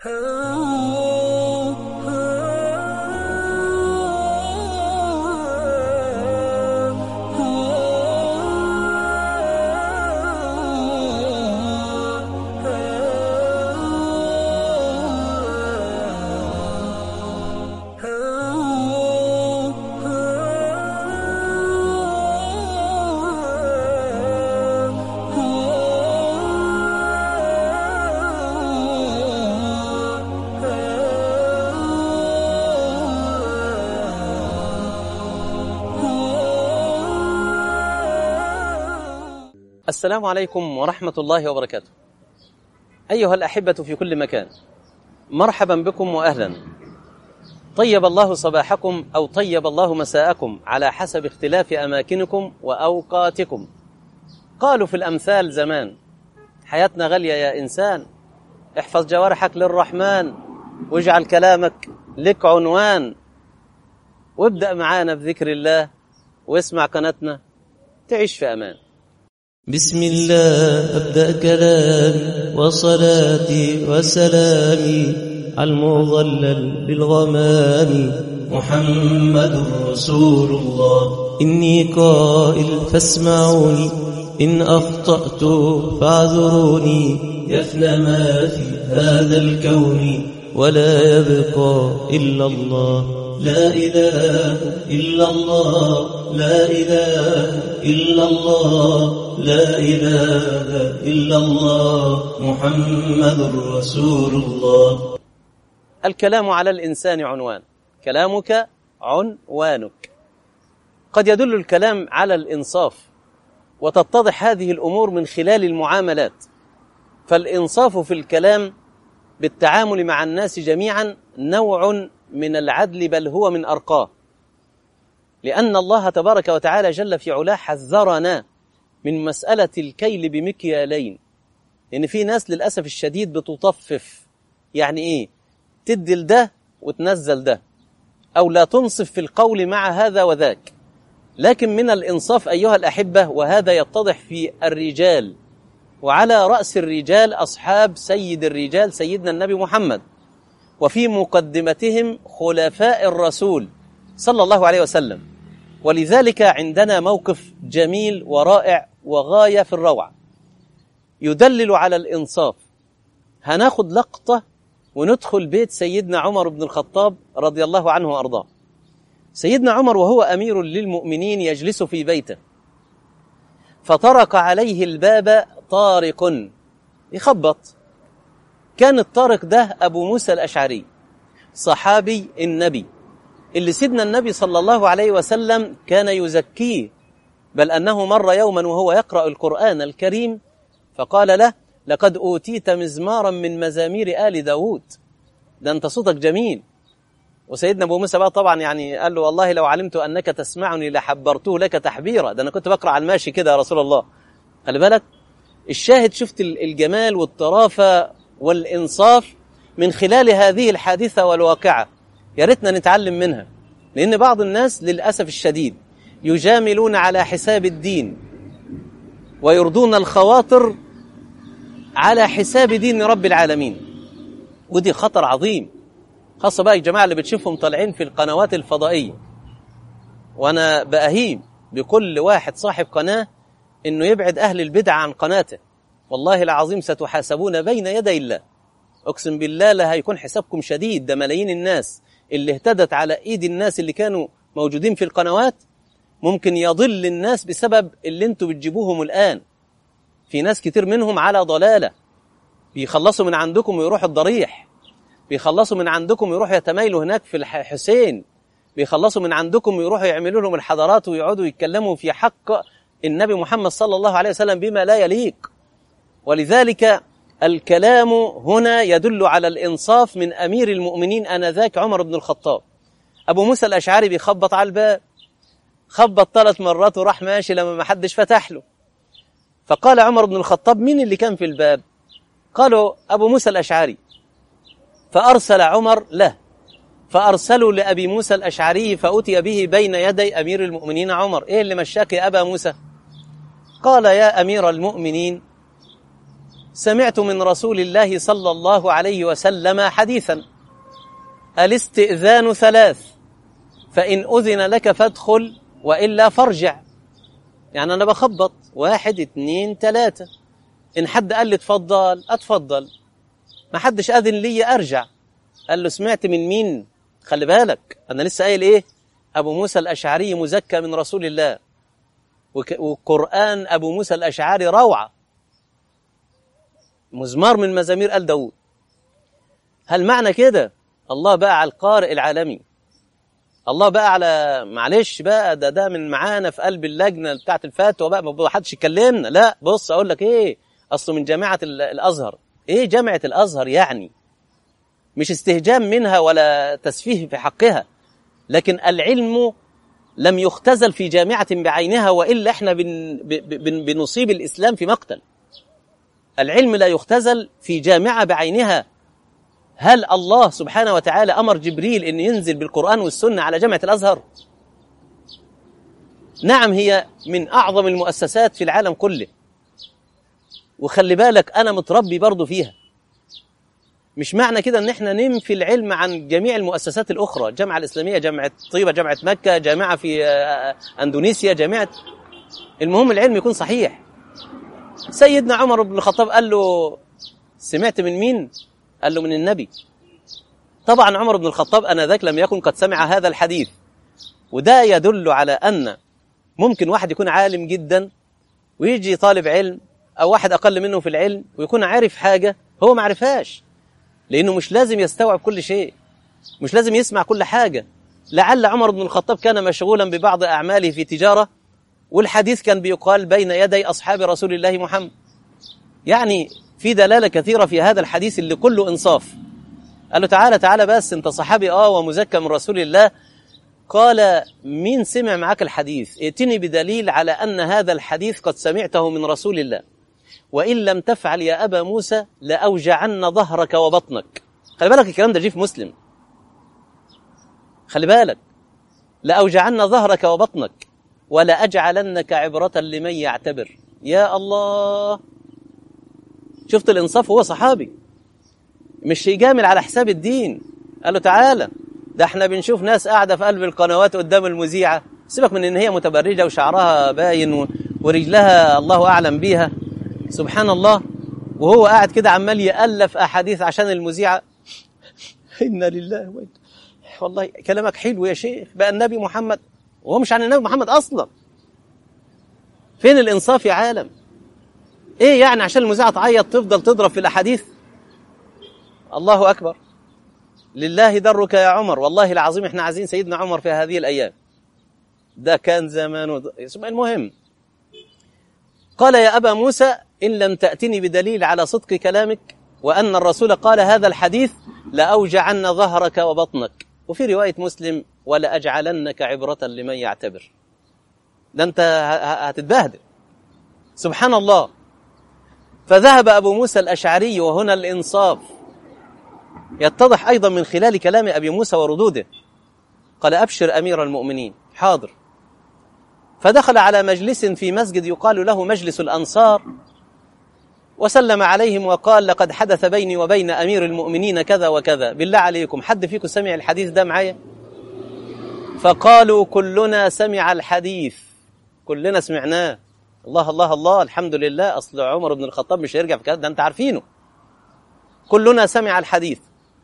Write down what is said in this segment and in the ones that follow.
السلام عليكم ورحمة الله وبركاته. أيها الأحبة في كل مكان، مرحبا بكم وأهلا. طيب الله صباحكم أو طيب الله مساءكم على حسب اختلاف أماكنكم وأوقاتكم. قالوا في الأمثال زمان: حياتنا غالية يا إنسان، احفظ جوارحك للرحمن واجعل كلامك لك عنوان وابدأ معانا بذكر الله واسمع قناتنا تعيش في أمان. بسم الله أبدأ كلامي وصلاتي وسلامي على المظلل بالغمام محمد رسول الله إني قائل فاسمعوني إن أخطأت فاعذروني يفنى ما في هذا الكون ولا يبقى إلا الله لا إله إلا الله لا إله إلا الله لا إله إلا الله محمد رسول الله الكلام على الإنسان عنوان كلامك عنوانك قد يدل الكلام على الإنصاف وتتضح هذه الأمور من خلال المعاملات فالإنصاف في الكلام بالتعامل مع الناس جميعا نوع من العدل بل هو من أرقاه لأن الله تبارك وتعالى جل في علاه حذرنا من مسألة الكيل بمكيالين لأن في ناس للأسف الشديد بتطفف يعني إيه تدي لده وتنزل ده أو لا تنصف في القول مع هذا وذاك لكن من الإنصاف أيها الأحبة وهذا يتضح في الرجال وعلى رأس الرجال أصحاب سيد الرجال سيدنا النبي محمد وفي مقدمتهم خلفاء الرسول صلى الله عليه وسلم ولذلك عندنا موقف جميل ورائع وغاية في الروعة يدلل على الإنصاف هناخد لقطة وندخل بيت سيدنا عمر بن الخطاب رضي الله عنه وأرضاه سيدنا عمر وهو أمير للمؤمنين يجلس في بيته فطرق عليه الباب طارق يخبط كان الطارق ده أبو موسى الأشعري صحابي النبي اللي سيدنا النبي صلى الله عليه وسلم كان يزكيه بل أنه مر يوما وهو يقرأ القرآن الكريم فقال له لقد أوتيت مزمارا من مزامير آل داود ده أنت صوتك جميل وسيدنا أبو موسى بقى طبعا يعني قال له والله لو علمت أنك تسمعني لحبرته لك تحبيرا ده أنا كنت بقرأ على الماشي كده يا رسول الله خلي بالك الشاهد شفت الجمال والطرافة والإنصاف من خلال هذه الحادثة والواقعة يا ريتنا نتعلم منها لأن بعض الناس للأسف الشديد يجاملون على حساب الدين ويرضون الخواطر على حساب دين رب العالمين ودي خطر عظيم خاصة بقى الجماعة اللي بتشوفهم طالعين في القنوات الفضائية وأنا بأهيم بكل واحد صاحب قناة إنه يبعد أهل البدع عن قناته والله العظيم ستحاسبون بين يدي الله أقسم بالله لا هيكون حسابكم شديد ده ملايين الناس اللي اهتدت على إيد الناس اللي كانوا موجودين في القنوات ممكن يضل الناس بسبب اللي انتوا بتجيبوهم الآن في ناس كتير منهم على ضلالة بيخلصوا من عندكم ويروحوا الضريح بيخلصوا من عندكم ويروحوا يتمايلوا هناك في الحسين بيخلصوا من عندكم ويروحوا يعملوا لهم الحضارات ويقعدوا يتكلموا في حق النبي محمد صلى الله عليه وسلم بما لا يليق ولذلك الكلام هنا يدل على الإنصاف من أمير المؤمنين آنذاك عمر بن الخطاب أبو موسى الأشعري بيخبط على الباب خبط ثلاث مرات وراح ماشي لما ما حدش فتح له فقال عمر بن الخطاب مين اللي كان في الباب قالوا أبو موسى الأشعري فأرسل عمر له فأرسلوا لأبي موسى الأشعري فأتي به بين يدي أمير المؤمنين عمر إيه اللي مشاك يا أبا موسى قال يا أمير المؤمنين سمعت من رسول الله صلى الله عليه وسلم حديثا الاستئذان ثلاث فإن أذن لك فادخل وإلا فارجع يعني أنا بخبط واحد اتنين تلاتة إن حد قال لي اتفضل أتفضل ما حدش أذن لي أرجع قال له سمعت من مين خلي بالك أنا لسه قايل إيه أبو موسى الأشعري مزكى من رسول الله وك- وقرآن أبو موسى الأشعري روعة مزمار من مزامير آل داود هل معنى كده الله بقى على القارئ العالمي الله بقى على معلش بقى ده ده من معانا في قلب اللجنه بتاعت الفتوى بقى ما حدش يكلمنا لا بص اقول لك ايه اصله من جامعه ال- الازهر ايه جامعه الازهر يعني مش استهجان منها ولا تسفيه في حقها لكن العلم لم يختزل في جامعه بعينها والا احنا بن بن بنصيب الاسلام في مقتل العلم لا يختزل في جامعه بعينها هل الله سبحانه وتعالى امر جبريل ان ينزل بالقران والسنه على جامعه الازهر نعم هي من اعظم المؤسسات في العالم كله وخلي بالك انا متربي برضو فيها مش معنى كده ان احنا ننفي العلم عن جميع المؤسسات الاخرى الجامعه الاسلاميه جامعه طيبه جامعه مكه جامعه في آه، اندونيسيا جامعه المهم العلم يكون صحيح سيدنا عمر بن الخطاب قال له سمعت من مين قال له من النبي طبعا عمر بن الخطاب انذاك لم يكن قد سمع هذا الحديث وده يدل على ان ممكن واحد يكون عالم جدا ويجي طالب علم او واحد اقل منه في العلم ويكون عارف حاجه هو ما عرفهاش لانه مش لازم يستوعب كل شيء مش لازم يسمع كل حاجه لعل عمر بن الخطاب كان مشغولا ببعض اعماله في تجاره والحديث كان بيقال بين يدي اصحاب رسول الله محمد يعني في دلاله كثيره في هذا الحديث اللي كله انصاف قال له تعالى تعالى بس انت صحابي اه ومزكى من رسول الله قال مين سمع معك الحديث ائتني بدليل على ان هذا الحديث قد سمعته من رسول الله وان لم تفعل يا ابا موسى لاوجعن ظهرك وبطنك خلي بالك الكلام ده جه في مسلم خلي بالك لاوجعن ظهرك وبطنك ولا اجعلنك عبره لمن يعتبر يا الله شفت الانصاف هو صحابي مش يجامل على حساب الدين قال له تعالى ده احنا بنشوف ناس قاعده في قلب القنوات قدام المذيعه سيبك من ان هي متبرجه وشعرها باين و- ورجلها الله اعلم بيها سبحان الله وهو قاعد كده عمال يالف احاديث عشان المذيعه انا لله وإنا والله كلامك حلو يا شيخ بقى النبي محمد وهو مش عن النبي محمد اصلا فين الانصاف يا عالم ايه يعني عشان المذيعه تعيط تفضل تضرب في الاحاديث الله اكبر لله درك يا عمر والله العظيم احنا عايزين سيدنا عمر في هذه الايام ده كان زمان المهم قال يا ابا موسى ان لم تاتني بدليل على صدق كلامك وان الرسول قال هذا الحديث لاوجعن ظهرك وبطنك وفي روايه مسلم ولاجعلنك عبره لمن يعتبر ده انت ه- ه- هتتبهدل سبحان الله فذهب ابو موسى الاشعري وهنا الانصاف يتضح ايضا من خلال كلام ابي موسى وردوده قال ابشر امير المؤمنين حاضر فدخل على مجلس في مسجد يقال له مجلس الانصار وسلم عليهم وقال لقد حدث بيني وبين امير المؤمنين كذا وكذا بالله عليكم حد فيكم سمع الحديث ده معايا فقالوا كلنا سمع الحديث كلنا سمعناه الله الله الله الحمد لله اصل عمر بن الخطاب مش هيرجع في كذا ده انت عارفينه كلنا سمع الحديث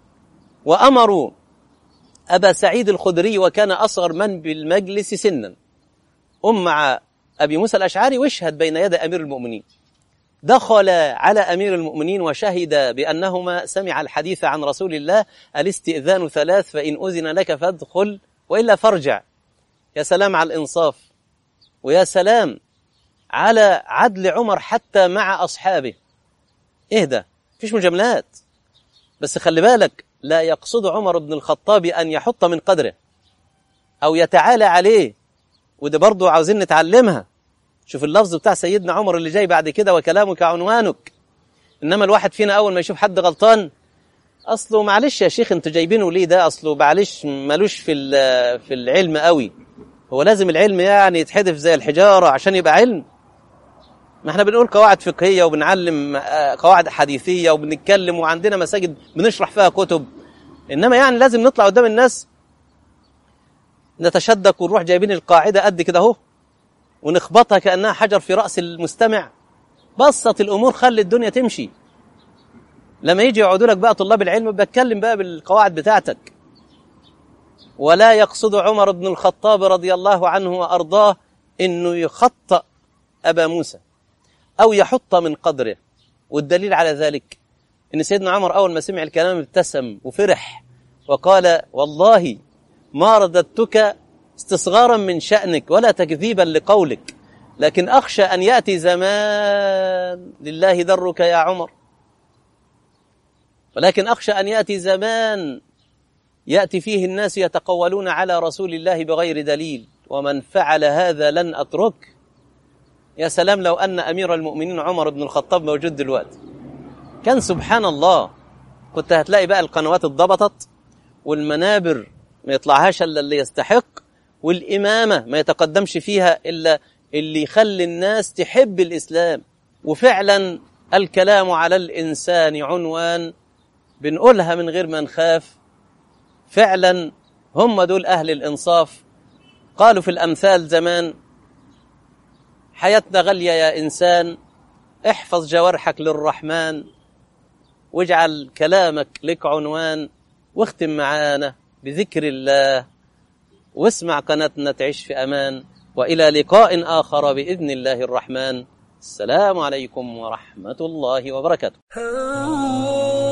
وامروا ابا سعيد الخدري وكان اصغر من بالمجلس سنا ام مع ابي موسى الاشعري واشهد بين يدي امير المؤمنين دخل على امير المؤمنين وشهد بانهما سمع الحديث عن رسول الله الاستئذان ثلاث فان اذن لك فادخل والا فارجع يا سلام على الانصاف ويا سلام على عدل عمر حتى مع اصحابه اهدى مفيش مجاملات بس خلي بالك لا يقصد عمر بن الخطاب ان يحط من قدره او يتعالى عليه وده برضه عاوزين نتعلمها شوف اللفظ بتاع سيدنا عمر اللي جاي بعد كده وكلامك عنوانك انما الواحد فينا اول ما يشوف حد غلطان اصله معلش يا شيخ انتوا جايبينه ليه ده اصله معلش ملوش في ال- في العلم قوي هو لازم العلم يعني يتحدف زي الحجاره عشان يبقى علم ما احنا بنقول قواعد فقهيه وبنعلم آه، قواعد حديثيه وبنتكلم وعندنا مساجد بنشرح فيها كتب انما يعني لازم نطلع قدام الناس نتشدق ونروح جايبين القاعده قد كده اهو ونخبطها كانها حجر في راس المستمع بسط الامور خلي الدنيا تمشي لما يجي يقعدوا لك بقى طلاب العلم بتكلم بقى بالقواعد بتاعتك ولا يقصد عمر بن الخطاب رضي الله عنه وارضاه انه يخطأ ابا موسى او يحط من قدره والدليل على ذلك ان سيدنا عمر اول ما سمع الكلام ابتسم وفرح وقال والله ما رددتك استصغارا من شأنك ولا تكذيبا لقولك لكن أخشى أن يأتي زمان لله درك يا عمر ولكن أخشى أن يأتي زمان يأتي فيه الناس يتقولون على رسول الله بغير دليل ومن فعل هذا لن أترك يا سلام لو أن أمير المؤمنين عمر بن الخطاب موجود دلوقتي كان سبحان الله كنت هتلاقي بقى القنوات اتضبطت والمنابر ما يطلعهاش الا اللي يستحق والامامه ما يتقدمش فيها الا اللي يخلي الناس تحب الاسلام وفعلا الكلام على الانسان عنوان بنقولها من غير ما نخاف فعلا هم دول اهل الانصاف قالوا في الامثال زمان حياتنا غاليه يا انسان احفظ جوارحك للرحمن واجعل كلامك لك عنوان واختم معانا بذكر الله واسمع قناتنا تعيش في امان والى لقاء اخر باذن الله الرحمن السلام عليكم ورحمه الله وبركاته